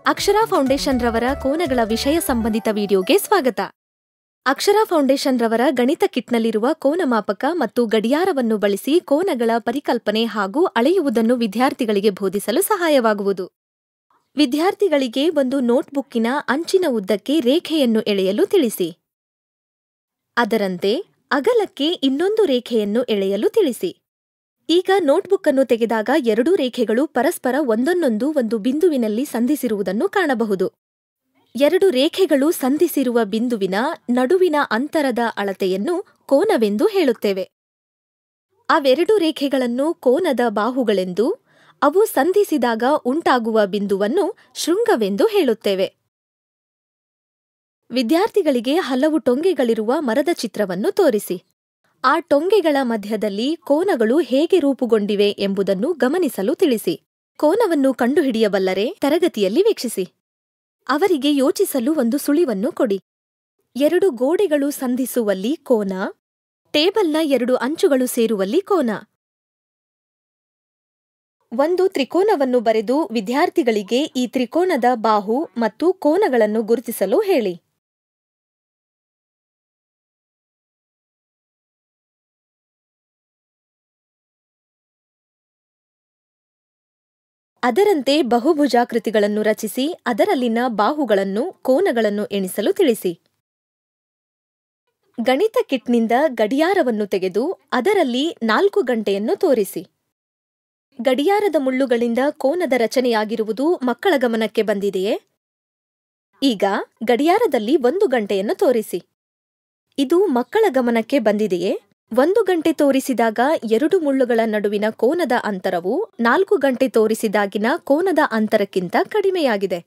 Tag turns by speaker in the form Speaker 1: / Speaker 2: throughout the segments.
Speaker 1: ಅಕ್ಷರಾ foundation ರವರ ಕೋನಗಳ ವಿಷಯ ಸಂಬಂಧಿತ ವಿಡಿಯೋಗೆ ಸ್ವಾಗತ ಅಕ್ಷರಾ ಫೌಂಡೇಶನ್ ರವರ ಗಣಿತ ಕಿಟ್ನಲ್ಲಿರುವ ಕೋನ ಮಾಪಕ ಮತ್ತು ಗಡಿಯಾರವನ್ನು ಬಳಸಿ ಕೋನಗಳ ಪರಿಕಲ್ಪನೆ ಹಾಗೂ ಅಳೆಯುವುದನ್ನು ವಿದ್ಯಾರ್ಥಿಗಳಿಗೆ ಬೋಧಿಸಲು ಸಹಾಯವಾಗುವುದು ವಿದ್ಯಾರ್ಥಿಗಳಿಗೆ ಒಂದು ನೋಟ್ಬುಕ್ಕಿನ ಅಂಚಿನ ಉದ್ದಕ್ಕೆ ರೇಖೆಯನ್ನು ಎಳೆಯಲು ತಿಳಿಸಿ ಅದರಂತೆ ಅಗಲಕ್ಕೆ ಇನ್ನೊಂದು ರೇಖೆಯನ್ನು ಎಳೆಯಲು ತಿಳಿಸಿ ಈಗ ನೋಟ್ಬುಕ್ ಅನ್ನು ತೆಗೆದಾಗ ಎರಡೂ ರೇಖೆಗಳು ಪರಸ್ಪರ ಒಂದನ್ನೊಂದು ಒಂದು ಬಿಂದುವಿನಲ್ಲಿ ಸಂಧಿಸಿರುವುದನ್ನು ಕಾಣಬಹುದು ಎರಡು ರೇಖೆಗಳು ಸಂಧಿಸಿರುವ ಬಿಂದುವಿನ ನಡುವಿನ ಅಂತರದ ಅಳತೆಯನ್ನು ಕೋನವೆಂದು ಹೇಳುತ್ತೇವೆ ಅವೆರಡು ರೇಖೆಗಳನ್ನು ಕೋನದ ಬಾಹುಗಳೆಂದು ಅವು ಸಂಧಿಸಿದಾಗ ಉಂಟಾಗುವ ಬಿಂದುವನ್ನು ಶೃಂಗವೆಂದು ಹೇಳುತ್ತೇವೆ ವಿದ್ಯಾರ್ಥಿಗಳಿಗೆ ಹಲವು ಟೊಂಗೆಗಳಿರುವ ಮರದ ಚಿತ್ರವನ್ನು ತೋರಿಸಿ ಆ ಟೊಂಗೆಗಳ ಮಧ್ಯದಲ್ಲಿ ಕೋನಗಳು ಹೇಗೆ ರೂಪುಗೊಂಡಿವೆ ಎಂಬುದನ್ನು ಗಮನಿಸಲು ತಿಳಿಸಿ ಕೋನವನ್ನು ಕಂಡುಹಿಡಿಯಬಲ್ಲರೆ ತರಗತಿಯಲ್ಲಿ ವೀಕ್ಷಿಸಿ ಅವರಿಗೆ ಯೋಚಿಸಲು ಒಂದು ಸುಳಿವನ್ನು ಕೊಡಿ ಎರಡು ಗೋಡೆಗಳು ಸಂಧಿಸುವಲ್ಲಿ ಕೋನ ಟೇಬಲ್ನ ಎರಡು ಅಂಚುಗಳು ಸೇರುವಲ್ಲಿ ಕೋನ ಒಂದು ತ್ರಿಕೋನವನ್ನು ಬರೆದು ವಿದ್ಯಾರ್ಥಿಗಳಿಗೆ ಈ ತ್ರಿಕೋನದ ಬಾಹು ಮತ್ತು ಕೋನಗಳನ್ನು ಗುರುತಿಸಲು ಹೇಳಿ ಅದರಂತೆ ಬಹುಭುಜಾಕೃತಿಗಳನ್ನು ರಚಿಸಿ ಅದರಲ್ಲಿನ ಬಾಹುಗಳನ್ನು ಕೋನಗಳನ್ನು ಎಣಿಸಲು ತಿಳಿಸಿ ಗಣಿತ ಕಿಟ್ನಿಂದ ಗಡಿಯಾರವನ್ನು ತೆಗೆದು ಅದರಲ್ಲಿ ನಾಲ್ಕು ಗಂಟೆಯನ್ನು ತೋರಿಸಿ ಗಡಿಯಾರದ ಮುಳ್ಳುಗಳಿಂದ ಕೋನದ ರಚನೆಯಾಗಿರುವುದು ಮಕ್ಕಳ ಗಮನಕ್ಕೆ ಬಂದಿದೆಯೇ ಈಗ ಗಡಿಯಾರದಲ್ಲಿ ಒಂದು ಗಂಟೆಯನ್ನು ತೋರಿಸಿ ಇದು ಮಕ್ಕಳ ಗಮನಕ್ಕೆ ಬಂದಿದೆಯೇ ಒಂದು ಗಂಟೆ ತೋರಿಸಿದಾಗ ಎರಡು ಮುಳ್ಳುಗಳ ನಡುವಿನ ಕೋನದ ಅಂತರವು ನಾಲ್ಕು ಗಂಟೆ ತೋರಿಸಿದಾಗಿನ ಕೋನದ ಅಂತರಕ್ಕಿಂತ ಕಡಿಮೆಯಾಗಿದೆ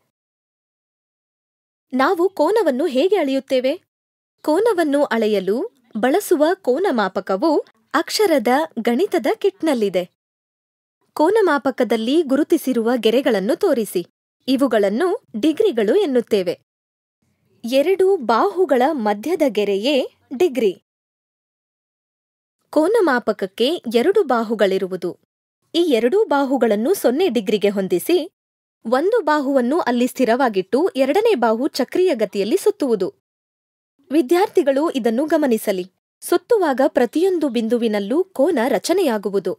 Speaker 1: ನಾವು ಕೋನವನ್ನು ಹೇಗೆ ಅಳೆಯುತ್ತೇವೆ ಕೋನವನ್ನು ಅಳೆಯಲು ಬಳಸುವ ಕೋನ ಮಾಪಕವು ಅಕ್ಷರದ ಗಣಿತದ ಕಿಟ್ನಲ್ಲಿದೆ ಕೋನಮಾಪಕದಲ್ಲಿ ಗುರುತಿಸಿರುವ ಗೆರೆಗಳನ್ನು ತೋರಿಸಿ ಇವುಗಳನ್ನು ಡಿಗ್ರಿಗಳು ಎನ್ನುತ್ತೇವೆ ಎರಡು ಬಾಹುಗಳ ಮಧ್ಯದ ಗೆರೆಯೇ ಡಿಗ್ರಿ ಕೋನಮಾಪಕಕ್ಕೆ ಎರಡು ಬಾಹುಗಳಿರುವುದು ಈ ಎರಡೂ ಬಾಹುಗಳನ್ನು ಸೊನ್ನೆ ಡಿಗ್ರಿಗೆ ಹೊಂದಿಸಿ ಒಂದು ಬಾಹುವನ್ನು ಅಲ್ಲಿ ಸ್ಥಿರವಾಗಿಟ್ಟು ಎರಡನೇ ಬಾಹು ಚಕ್ರೀಯ ಗತಿಯಲ್ಲಿ ಸುತ್ತುವುದು ವಿದ್ಯಾರ್ಥಿಗಳು ಇದನ್ನು ಗಮನಿಸಲಿ ಸುತ್ತುವಾಗ ಪ್ರತಿಯೊಂದು ಬಿಂದುವಿನಲ್ಲೂ ಕೋನ ರಚನೆಯಾಗುವುದು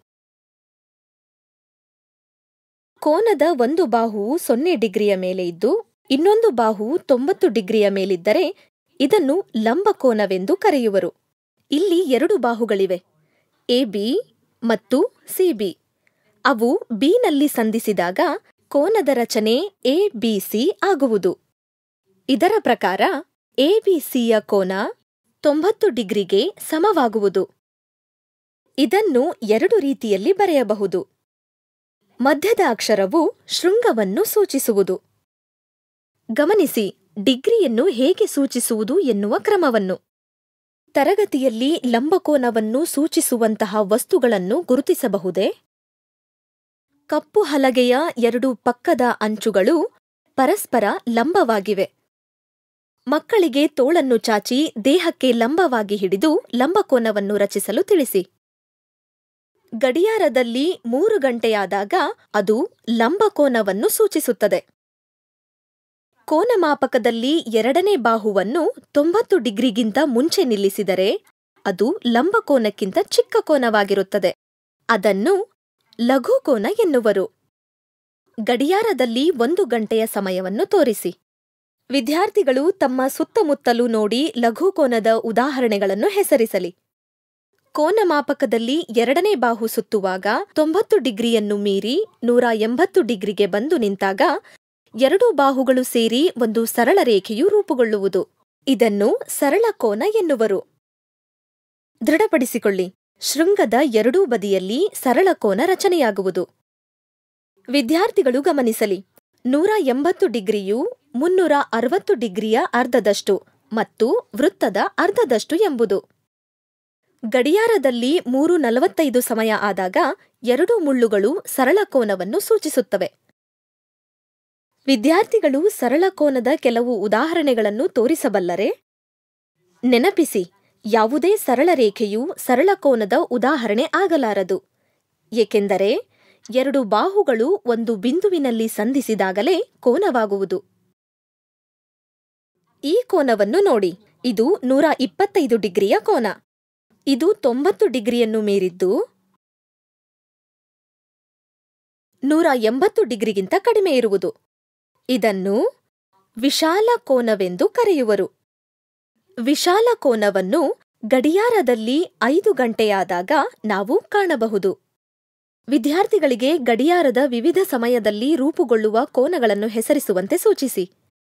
Speaker 1: ಕೋನದ ಒಂದು ಬಾಹುವು ಸೊನ್ನೆ ಡಿಗ್ರಿಯ ಮೇಲೆ ಇದ್ದು ಇನ್ನೊಂದು ಬಾಹುವು ತೊಂಬತ್ತು ಡಿಗ್ರಿಯ ಮೇಲಿದ್ದರೆ ಇದನ್ನು ಲಂಬಕೋನವೆಂದು ಕರೆಯುವರು ಇಲ್ಲಿ ಎರಡು ಬಾಹುಗಳಿವೆ ಎಬಿ ಮತ್ತು ಸಿಬಿ ಅವು ಬಿನಲ್ಲಿ ಸಂಧಿಸಿದಾಗ ಕೋನದ ರಚನೆ ಎಬಿಸಿ ಆಗುವುದು ಇದರ ಪ್ರಕಾರ ಎಬಿಸಿಯ ಕೋನ ತೊಂಬತ್ತು ಡಿಗ್ರಿಗೆ ಸಮವಾಗುವುದು ಇದನ್ನು ಎರಡು ರೀತಿಯಲ್ಲಿ ಬರೆಯಬಹುದು ಮಧ್ಯದ ಅಕ್ಷರವು ಶೃಂಗವನ್ನು ಸೂಚಿಸುವುದು ಗಮನಿಸಿ ಡಿಗ್ರಿಯನ್ನು ಹೇಗೆ ಸೂಚಿಸುವುದು ಎನ್ನುವ ಕ್ರಮವನ್ನು ತರಗತಿಯಲ್ಲಿ ಲಂಬಕೋನವನ್ನು ಸೂಚಿಸುವಂತಹ ವಸ್ತುಗಳನ್ನು ಗುರುತಿಸಬಹುದೇ ಕಪ್ಪು ಹಲಗೆಯ ಎರಡು ಪಕ್ಕದ ಅಂಚುಗಳು ಪರಸ್ಪರ ಲಂಬವಾಗಿವೆ ಮಕ್ಕಳಿಗೆ ತೋಳನ್ನು ಚಾಚಿ ದೇಹಕ್ಕೆ ಲಂಬವಾಗಿ ಹಿಡಿದು ಲಂಬಕೋನವನ್ನು ರಚಿಸಲು ತಿಳಿಸಿ ಗಡಿಯಾರದಲ್ಲಿ ಮೂರು ಗಂಟೆಯಾದಾಗ ಅದು ಲಂಬಕೋನವನ್ನು ಸೂಚಿಸುತ್ತದೆ ಕೋನಮಾಪಕದಲ್ಲಿ ಎರಡನೇ ಬಾಹುವನ್ನು ತೊಂಬತ್ತು ಡಿಗ್ರಿಗಿಂತ ಮುಂಚೆ ನಿಲ್ಲಿಸಿದರೆ ಅದು ಲಂಬಕೋನಕ್ಕಿಂತ ಚಿಕ್ಕ ಕೋನವಾಗಿರುತ್ತದೆ ಅದನ್ನು ಲಘುಕೋನ ಎನ್ನುವರು ಗಡಿಯಾರದಲ್ಲಿ ಒಂದು ಗಂಟೆಯ ಸಮಯವನ್ನು ತೋರಿಸಿ ವಿದ್ಯಾರ್ಥಿಗಳು ತಮ್ಮ ಸುತ್ತಮುತ್ತಲೂ ನೋಡಿ ಲಘುಕೋನದ ಉದಾಹರಣೆಗಳನ್ನು ಹೆಸರಿಸಲಿ ಕೋನಮಾಪಕದಲ್ಲಿ ಎರಡನೇ ಬಾಹು ಸುತ್ತುವಾಗ ತೊಂಬತ್ತು ಡಿಗ್ರಿಯನ್ನು ಮೀರಿ ನೂರ ಎಂಬತ್ತು ಡಿಗ್ರಿಗೆ ಬಂದು ನಿಂತಾಗ ಎರಡೂ ಬಾಹುಗಳು ಸೇರಿ ಒಂದು ಸರಳ ರೇಖೆಯು ರೂಪುಗೊಳ್ಳುವುದು ಇದನ್ನು ಸರಳ ಕೋನ ಎನ್ನುವರು ದೃಢಪಡಿಸಿಕೊಳ್ಳಿ ಶೃಂಗದ ಎರಡೂ ಬದಿಯಲ್ಲಿ ಸರಳ ಕೋನ ರಚನೆಯಾಗುವುದು ವಿದ್ಯಾರ್ಥಿಗಳು ಗಮನಿಸಲಿ ನೂರ ಎಂಬತ್ತು ಡಿಗ್ರಿಯು ಮುನ್ನೂರ ಅರವತ್ತು ಡಿಗ್ರಿಯ ಅರ್ಧದಷ್ಟು ಮತ್ತು ವೃತ್ತದ ಅರ್ಧದಷ್ಟು ಎಂಬುದು ಗಡಿಯಾರದಲ್ಲಿ ಮೂರು ನಲವತ್ತೈದು ಸಮಯ ಆದಾಗ ಎರಡೂ ಮುಳ್ಳುಗಳು ಸರಳ ಕೋನವನ್ನು ಸೂಚಿಸುತ್ತವೆ ವಿದ್ಯಾರ್ಥಿಗಳು ಸರಳ ಕೋನದ ಕೆಲವು ಉದಾಹರಣೆಗಳನ್ನು ತೋರಿಸಬಲ್ಲರೆ ನೆನಪಿಸಿ ಯಾವುದೇ ಸರಳ ರೇಖೆಯು ಸರಳ ಕೋನದ ಉದಾಹರಣೆ ಆಗಲಾರದು ಏಕೆಂದರೆ ಎರಡು ಬಾಹುಗಳು ಒಂದು ಬಿಂದುವಿನಲ್ಲಿ ಸಂಧಿಸಿದಾಗಲೇ ಕೋನವಾಗುವುದು ಈ ಕೋನವನ್ನು ನೋಡಿ ಇದು ನೂರ ಇಪ್ಪತ್ತೈದು ಡಿಗ್ರಿಯ ಕೋನ ಇದು ತೊಂಬತ್ತು ಡಿಗ್ರಿಯನ್ನು ಮೀರಿದ್ದು ನೂರ ಎಂಬತ್ತು ಡಿಗ್ರಿಗಿಂತ ಕಡಿಮೆ ಇರುವುದು ಇದನ್ನು ವಿಶಾಲ ಕೋನವೆಂದು ಕರೆಯುವರು ವಿಶಾಲ ಕೋನವನ್ನು ಗಡಿಯಾರದಲ್ಲಿ ಐದು ಗಂಟೆಯಾದಾಗ ನಾವು ಕಾಣಬಹುದು ವಿದ್ಯಾರ್ಥಿಗಳಿಗೆ ಗಡಿಯಾರದ ವಿವಿಧ ಸಮಯದಲ್ಲಿ ರೂಪುಗೊಳ್ಳುವ ಕೋನಗಳನ್ನು ಹೆಸರಿಸುವಂತೆ ಸೂಚಿಸಿ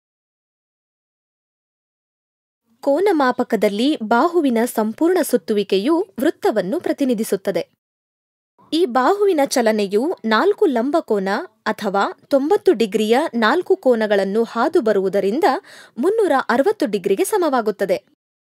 Speaker 1: ಕೋನಮಾಪಕದಲ್ಲಿ ಬಾಹುವಿನ ಸಂಪೂರ್ಣ ಸುತ್ತುವಿಕೆಯು ವೃತ್ತವನ್ನು ಪ್ರತಿನಿಧಿಸುತ್ತದೆ ಈ ಬಾಹುವಿನ ಚಲನೆಯು ನಾಲ್ಕು ಲಂಬಕೋನ ಅಥವಾ ತೊಂಬತ್ತು ಡಿಗ್ರಿಯ ನಾಲ್ಕು ಕೋನಗಳನ್ನು ಹಾದು ಬರುವುದರಿಂದ ಮುನ್ನೂರ ಅರವತ್ತು ಡಿಗ್ರಿಗೆ ಸಮವಾಗುತ್ತದೆ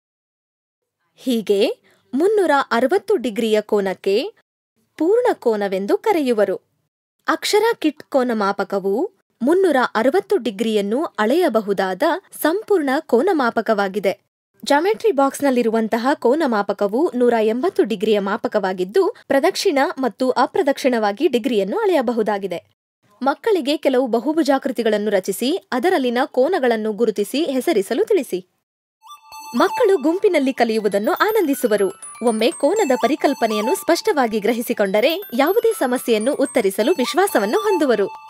Speaker 1: ಹೀಗೆ ಮುನ್ನೂರ ಅರವತ್ತು ಡಿಗ್ರಿಯ ಕೋನಕ್ಕೆ ಪೂರ್ಣ ಕೋನವೆಂದು ಕರೆಯುವರು ಅಕ್ಷರ ಕಿಟ್ ಕೋನಮಾಪಕವು ಮುನ್ನೂರ ಅರವತ್ತು ಡಿಗ್ರಿಯನ್ನು ಅಳೆಯಬಹುದಾದ ಸಂಪೂರ್ಣ ಕೋನಮಾಪಕವಾಗಿದೆ ಜಾಮೆಟ್ರಿ ಬಾಕ್ಸ್ನಲ್ಲಿರುವಂತಹ ಕೋನಮಾಪಕವು ನೂರ ಎಂಬತ್ತು ಡಿಗ್ರಿಯ ಮಾಪಕವಾಗಿದ್ದು ಪ್ರದಕ್ಷಿಣ ಮತ್ತು ಅಪ್ರದಕ್ಷಿಣವಾಗಿ ಡಿಗ್ರಿಯನ್ನು ಅಳೆಯಬಹುದಾಗಿದೆ ಮಕ್ಕಳಿಗೆ ಕೆಲವು ಬಹುಭುಜಾಕೃತಿಗಳನ್ನು ರಚಿಸಿ ಅದರಲ್ಲಿನ ಕೋನಗಳನ್ನು ಗುರುತಿಸಿ ಹೆಸರಿಸಲು ತಿಳಿಸಿ ಮಕ್ಕಳು ಗುಂಪಿನಲ್ಲಿ ಕಲಿಯುವುದನ್ನು ಆನಂದಿಸುವರು ಒಮ್ಮೆ ಕೋನದ ಪರಿಕಲ್ಪನೆಯನ್ನು ಸ್ಪಷ್ಟವಾಗಿ ಗ್ರಹಿಸಿಕೊಂಡರೆ ಯಾವುದೇ ಸಮಸ್ಯೆಯನ್ನು ಉತ್ತರಿಸಲು ವಿಶ್ವಾಸವನ್ನು ಹೊಂದುವರು